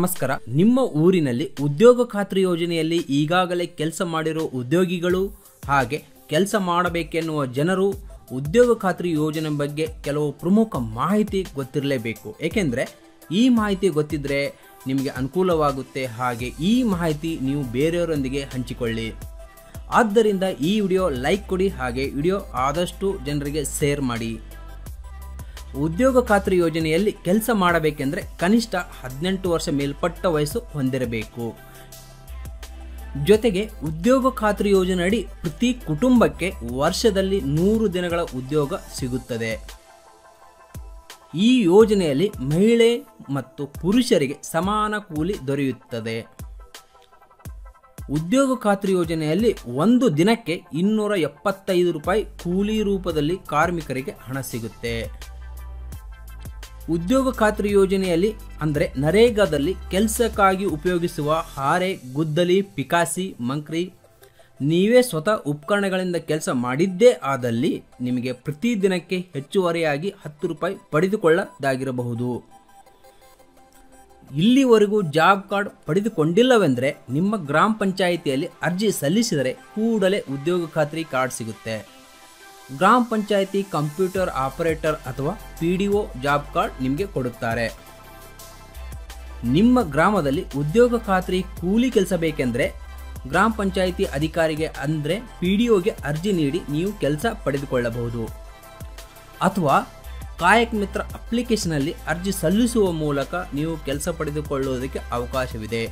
ನಮಸ್ಕಾರ ನಿಮ್ಮ ಊರಿನಲ್ಲಿ ಉದ್ಯೋಗ ಖಾತ್ರಿ ಯೋಜನೆಯಲ್ಲಿ ಈಗಾಗಲೇ ಕೆಲಸ ಮಾಡಿರೋ ಉದ್ಯೋಗಿಗಳು ಹಾಗೆ ಕೆಲಸ ಮಾಡಬೇಕೆನ್ನುವ ಜನರು ಉದ್ಯೋಗ ಖಾತ್ರಿ ಯೋಜನೆ ಬಗ್ಗೆ ಕೆಲವು ಪ್ರಮುಖ ಮಾಹಿತಿ ಗೊತ್ತಿರಲೇಬೇಕು ಏಕೆಂದರೆ ಈ ಮಾಹಿತಿ ಗೊತ್ತಿದ್ರೆ ನಿಮಗೆ ಅನುಕೂಲವಾಗುತ್ತೆ ಹಾಗೆ ಈ ಮಾಹಿತಿ ನೀವು ಬೇರೆಯವರೊಂದಿಗೆ ಹಂಚಿಕೊಳ್ಳಿ ಆದ್ದರಿಂದ ಈ ವಿಡಿಯೋ ಲೈಕ್ ಕೊಡಿ ಹಾಗೆ ವಿಡಿಯೋ ಆದಷ್ಟು ಜನರಿಗೆ ಶೇರ್ ಮಾಡಿ ಉದ್ಯೋಗ ಖಾತ್ರಿ ಯೋಜನೆಯಲ್ಲಿ ಕೆಲಸ ಮಾಡಬೇಕೆಂದರೆ ಕನಿಷ್ಠ ಹದಿನೆಂಟು ವರ್ಷ ಮೇಲ್ಪಟ್ಟ ವಯಸ್ಸು ಹೊಂದಿರಬೇಕು ಜೊತೆಗೆ ಉದ್ಯೋಗ ಖಾತ್ರಿ ಯೋಜನೆ ಅಡಿ ಪ್ರತಿ ಕುಟುಂಬಕ್ಕೆ ವರ್ಷದಲ್ಲಿ ನೂರು ದಿನಗಳ ಉದ್ಯೋಗ ಸಿಗುತ್ತದೆ ಈ ಯೋಜನೆಯಲ್ಲಿ ಮಹಿಳೆ ಮತ್ತು ಪುರುಷರಿಗೆ ಸಮಾನ ಕೂಲಿ ದೊರೆಯುತ್ತದೆ ಉದ್ಯೋಗ ಖಾತ್ರಿ ಯೋಜನೆಯಲ್ಲಿ ಒಂದು ದಿನಕ್ಕೆ ಇನ್ನೂರ ಎಪ್ಪತ್ತೈದು ರೂಪಾಯಿ ಕೂಲಿ ರೂಪದಲ್ಲಿ ಕಾರ್ಮಿಕರಿಗೆ ಹಣ ಸಿಗುತ್ತೆ ಉದ್ಯೋಗ ಖಾತ್ರಿ ಯೋಜನೆಯಲ್ಲಿ ಅಂದರೆ ನರೇಗಾದಲ್ಲಿ ಕೆಲಸಕ್ಕಾಗಿ ಉಪಯೋಗಿಸುವ ಹಾರೆ ಗುದ್ದಲಿ ಪಿಕಾಸಿ ಮಂಕ್ರಿ ನೀವೇ ಸ್ವತಃ ಉಪಕರಣಗಳಿಂದ ಕೆಲಸ ಮಾಡಿದ್ದೇ ಆದಲ್ಲಿ ನಿಮಗೆ ಪ್ರತಿ ದಿನಕ್ಕೆ ಹೆಚ್ಚುವರಿಯಾಗಿ ಹತ್ತು ರೂಪಾಯಿ ಪಡೆದುಕೊಳ್ಳದಾಗಿರಬಹುದು ಇಲ್ಲಿವರೆಗೂ ಜಾಬ್ ಕಾರ್ಡ್ ಪಡೆದುಕೊಂಡಿಲ್ಲವೆಂದರೆ ನಿಮ್ಮ ಗ್ರಾಮ ಪಂಚಾಯಿತಿಯಲ್ಲಿ ಅರ್ಜಿ ಸಲ್ಲಿಸಿದರೆ ಕೂಡಲೇ ಉದ್ಯೋಗ ಖಾತ್ರಿ ಕಾರ್ಡ್ ಸಿಗುತ್ತೆ ಗ್ರಾಮ ಪಂಚಾಯಿತಿ ಕಂಪ್ಯೂಟರ್ ಆಪರೇಟರ್ ಅಥವಾ P D O job card ನಿಮಗೆ ಕೊಡುತ್ತಾರೆ ನಿಮ್ಮ ಗ್ರಾಮದಲ್ಲಿ ಉದ್ಯೋಗ ಖಾತ್ರಿ ಕೂಲಿ ಕೆಲಸ ಬೇಕೆಂದರೆ ಗ್ರಾಮ ಪಂಚಾಯಿತಿ ಅಧಿಕಾರಿಗೆ ಅಂದರೆ ಪಿ ಡಿ ಒಗೆ ಅರ್ಜಿ ನೀಡಿ ನೀವು ಕೆಲಸ ಪಡೆದುಕೊಳ್ಳಬಹುದು ಅಥವಾ ಕಾಯಕ್ ಮಿತ್ರ ಅಪ್ಲಿಕೇಶನಲ್ಲಿ ಅರ್ಜಿ ಸಲ್ಲಿಸುವ ಮೂಲಕ ನೀವು ಕೆಲಸ ಪಡೆದುಕೊಳ್ಳುವುದಕ್ಕೆ ಅವಕಾಶವಿದೆ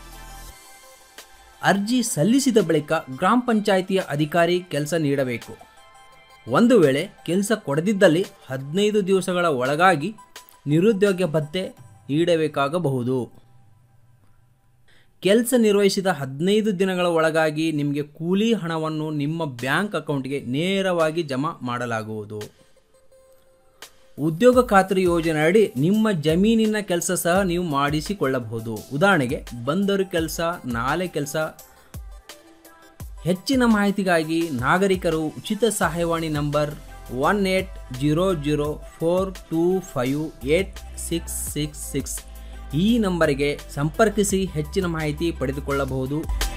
ಅರ್ಜಿ ಸಲ್ಲಿಸಿದ ಬಳಿಕ ಗ್ರಾಮ ಪಂಚಾಯಿತಿಯ ಅಧಿಕಾರಿ ಕೆಲಸ ನೀಡಬೇಕು ಒಂದು ವೇಳೆ ಕೆಲಸ ಕೊಡದಿದ್ದಲ್ಲಿ ಹದಿನೈದು ದಿವಸಗಳ ಒಳಗಾಗಿ ನಿರುದ್ಯೋಗ ಭತ್ಯೆ ನೀಡಬೇಕಾಗಬಹುದು ಕೆಲಸ ನಿರ್ವಹಿಸಿದ ಹದಿನೈದು ದಿನಗಳ ಒಳಗಾಗಿ ನಿಮಗೆ ಕೂಲಿ ಹಣವನ್ನು ನಿಮ್ಮ ಬ್ಯಾಂಕ್ ಅಕೌಂಟ್ಗೆ ನೇರವಾಗಿ ಜಮಾ ಮಾಡಲಾಗುವುದು ಉದ್ಯೋಗ ಖಾತ್ರಿ ಯೋಜನೆ ಅಡಿ ನಿಮ್ಮ ಜಮೀನಿನ ಕೆಲಸ ಸಹ ನೀವು ಮಾಡಿಸಿಕೊಳ್ಳಬಹುದು ಉದಾಹರಣೆಗೆ ಬಂದರು ಕೆಲಸ ನಾಲೆ ಕೆಲಸ ಹೆಚ್ಚಿನ ಮಾಹಿತಿಗಾಗಿ ನಾಗರಿಕರು ಉಚಿತ ಸಹಾಯವಾಣಿ number one eight zero zero four two five eight six six six ಈ ನಂಬರಿಗೆ ಸಂಪರ್ಕಿಸಿ ಹೆಚ್ಚಿನ ಮಾಹಿತಿ ಪಡೆದುಕೊಳ್ಳಬಹುದು